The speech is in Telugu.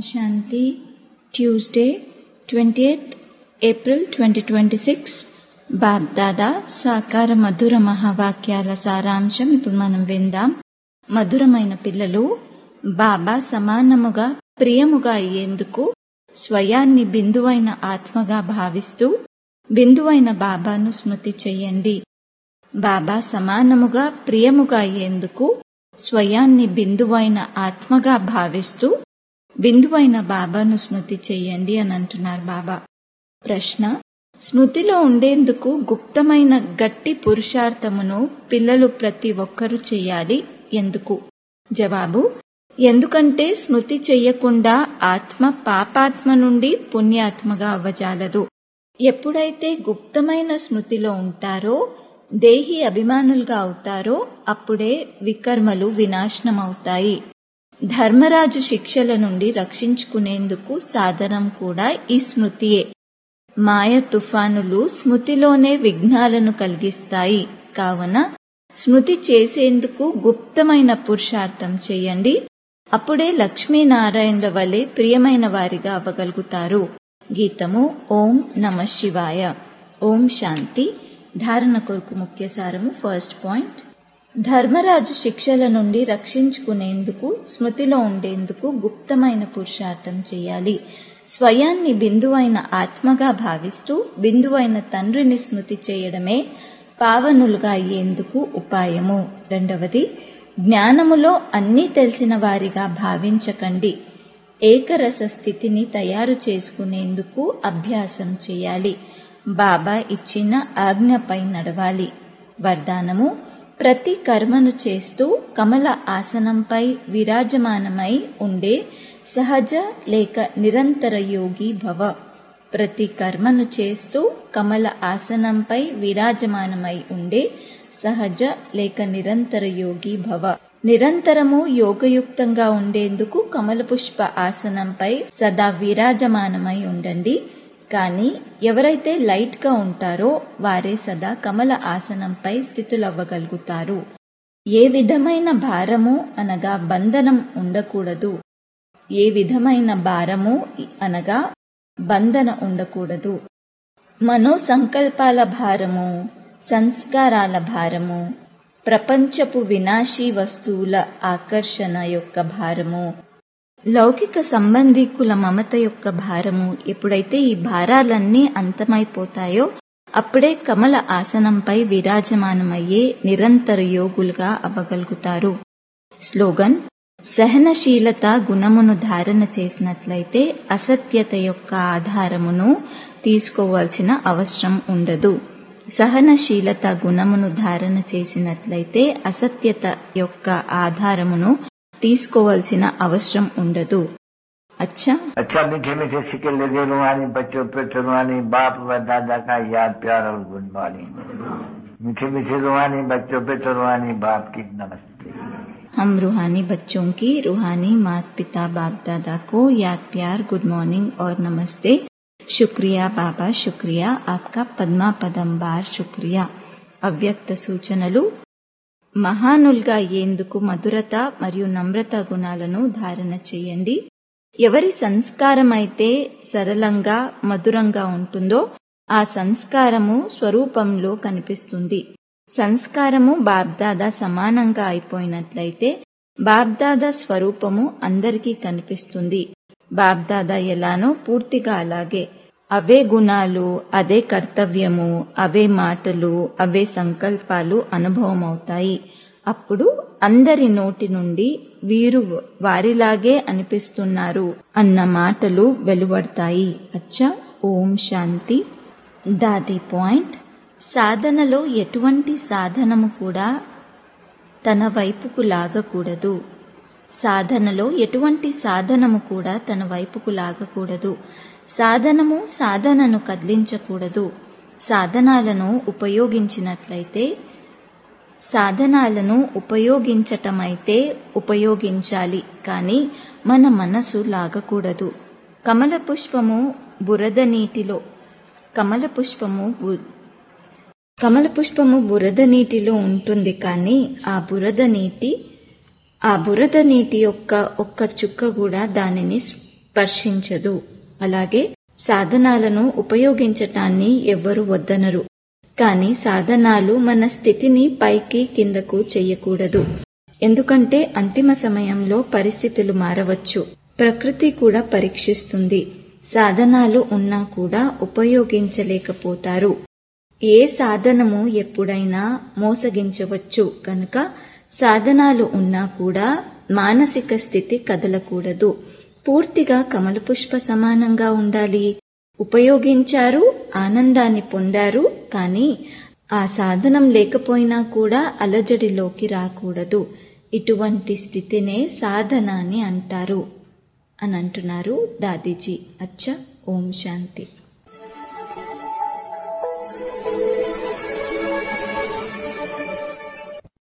శాంతి Tuesday twenty eighth April twenty twenty six BapDada సాకార మధుర మహావాక్యాల సారాంశం ఇప్పుడు మనం విందాం మధురమైన పిల్లలు బాబా సమానముగా ప్రియముగా అయ్యేందుకు స్వయాన్ని బిందువైన ఆత్మగా భావిస్తూ బిందువైన బాబాను స్మృతి చెయ్యండి బాబా సమానముగా ప్రియముగా అయ్యేందుకు స్వయాన్ని బిందువైన ఆత్మగా భావిస్తూ బిందువైన బాబాను స్మృతి చెయ్యండి అని అంటున్నారు బాబా ప్రశ్న స్మృతిలో ఉండేందుకు గుప్తమైన గట్టి పురుషార్థమును పిల్లలు ప్రతి ఒక్కరూ చెయ్యాలి ఎందుకు జవాబు ఎందుకంటే స్మృతి చెయ్యకుండా ఆత్మ పాపాత్మ నుండి పుణ్యాత్మగా అవ్వజాలదు ఎప్పుడైతే గుప్తమైన స్మృతిలో ఉంటారో దేహి అభిమానులుగా అవుతారో అప్పుడే వికర్మలు వినాశనమవుతాయి ధర్మరాజు శిక్షల నుండి రక్షించుకునేందుకు సాధనం కూడా ఈ స్మృతియే మాయ తుఫానులు స్మృతిలోనే విఘ్నాలను కలిగిస్తాయి కావున స్మృతి చేసేందుకు గుప్తమైన పురుషార్థం చేయండి అప్పుడే లక్ష్మీనారాయణుల వలె ప్రియమైన వారిగా అవ్వగలుగుతారు గీతము ఓం నమ శివాయ ఓం శాంతి ధారణ కొరకు ముఖ్య సారము ఫస్ట్ పాయింట్ ధర్మరాజు శిక్షల నుండి రక్షించుకునేందుకు స్మృతిలో ఉండేందుకు గుప్తమైన పురుషార్థం చేయాలి స్వయాన్ని బిందువైన ఆత్మగా భావిస్తూ బిందువైన తండ్రిని స్మృతి చేయడమే పావనులుగా అయ్యేందుకు ఉపాయము రెండవది జ్ఞానములో అన్నీ తెలిసిన వారిగా భావించకండి ఏకరస స్థితిని తయారు చేసుకునేందుకు అభ్యాసం చేయాలి బాబా ఇచ్చిన ఆజ్ఞపై నడవాలి వరదానము ప్రతి కర్మను చేస్తూ కమల ఆసనంపై విరాజమానమై ఉండే సహజ లేక నిరంతర యోగి భవ ప్రతి కర్మను చేస్తూ కమల ఆసనంపై విరాజమానమై ఉండే సహజ లేక నిరంతర యోగి భవ నిరంతరము యోగయుక్తంగా ఉండేందుకు కమల పుష్ప ఆసనంపై సదా విరాజమానమై ఉండండి కానీ ఎవరైతే లైట్గా ఉంటారో వారే సదా కమల ఆసనంపై స్థితులవ్వగలుగుతారు ఏ విధమైన భారము అనగా బంధనం ఉండకూడదు ఏ విధమైన భారము అనగా బంధన ఉండకూడదు మనో సంకల్పాల భారము సంస్కారాల భారము ప్రపంచపు వినాశీ వస్తువుల ఆకర్షణ యొక్క భారము లౌకిక సంబంధికుల మమత యొక్క భారము ఎప్పుడైతే ఈ భారాలన్నీ అంతమైపోతాయో అప్పుడే కమల ఆసనంపై విరాజమానమయ్యే నిరంతర యోగులుగా అవ్వగలుగుతారు స్లోగన్ సహనశీలత గుణమును ధారణ చేసినట్లయితే అసత్యత యొక్క ఆధారమును తీసుకోవాల్సిన అవసరం ఉండదు సహనశీలత గుణమును ధారణ చేసినట్లయితే అసత్యత యొక్క ఆధారమును తీసుకోవాల్సిన అవసరం ఉండదు अच्छा अच्छा मीठे मीठे सिक्के लगे रुहानी बच्चों पे रुहानी बाप व दादा का याद प्यार और गुड मॉर्निंग मीठे मीठे रुहानी बच्चों पे रुहानी बाप की नमस्ते हम रूहानी बच्चों की रूहानी माता पिता बाप दादा को याद प्यार गुड मॉर्निंग और नमस्ते शुक्रिया बाबा शुक्रिया आपका पद्मा पदंबार शुक्रिया అవ్యక్త సూచనలు మహానులుగా అయ్యేందుకు మధురత మరియు నమ్రత గుణాలను ధారణ చేయండి ఎవరి సంస్కారం అయితే సరళంగా మధురంగా ఉంటుందో ఆ సంస్కారము స్వరూపంలో కనిపిస్తుంది సంస్కారము బాబ్దాదా సమానంగా అయిపోయినట్లయితే బాబ్దాదా స్వరూపము అందరికీ కనిపిస్తుంది బాబ్దాదా ఎలానో పూర్తిగా అలాగే అవే గుణాలు అదే కర్తవ్యము అవే మాటలు అవే సంకల్పాలు అనుభవం అవుతాయి అప్పుడు అందరి నోటి నుండి వీరు వారిలాగే అనిపిస్తున్నారు అన్న మాటలు వెలువడతాయి అచ్చా ఓం శాంతి దాది పాయింట్ సాధనలో ఎటువంటి సాధనము కూడా తన వైపుకు లాగకూడదు సాధనలో ఎటువంటి సాధనము కూడా తన వైపుకు లాగకూడదు సాధనము సాధనను కదిలించకూడదు సాధనాలను ఉపయోగించినట్లయితే సాధనాలను ఉపయోగించటమైతే ఉపయోగించాలి కానీ మన మనసు లాగకూడదు కమల పుష్పము బురద నీటిలో కమల పుష్పము కమల పుష్పము బురద నీటిలో ఉంటుంది కానీ ఆ బురద నీటి ఆ బురద నీటి యొక్క ఒక్క చుక్క కూడా దానిని స్పర్శించదు అలాగే సాధనాలను ఉపయోగించటాన్ని ఎవ్వరు వద్దనరు కానీ సాధనాలు మన స్థితిని పైకి కిందకు చెయ్యకూడదు ఎందుకంటే అంతిమ సమయంలో పరిస్థితులు మారవచ్చు ప్రకృతి కూడా పరీక్షిస్తుంది సాధనాలు ఉన్నా కూడా ఉపయోగించలేకపోతారు ఏ సాధనము ఎప్పుడైనా మోసగించవచ్చు కనుక సాధనాలు ఉన్నా కూడా మానసిక స్థితి కదలకూడదు పూర్తిగా కమలపుష్ప సమానంగా ఉండాలి ఉపయోగించారు ఆనందాన్ని పొందారు కానీ ఆ సాధనం లేకపోయినా కూడా అలజడిలోకి రాకూడదు ఇటువంటి స్థితినే సాధన అని అంటారు అని అంటున్నారు దాదీజీ అచ్చ ఓం శాంతి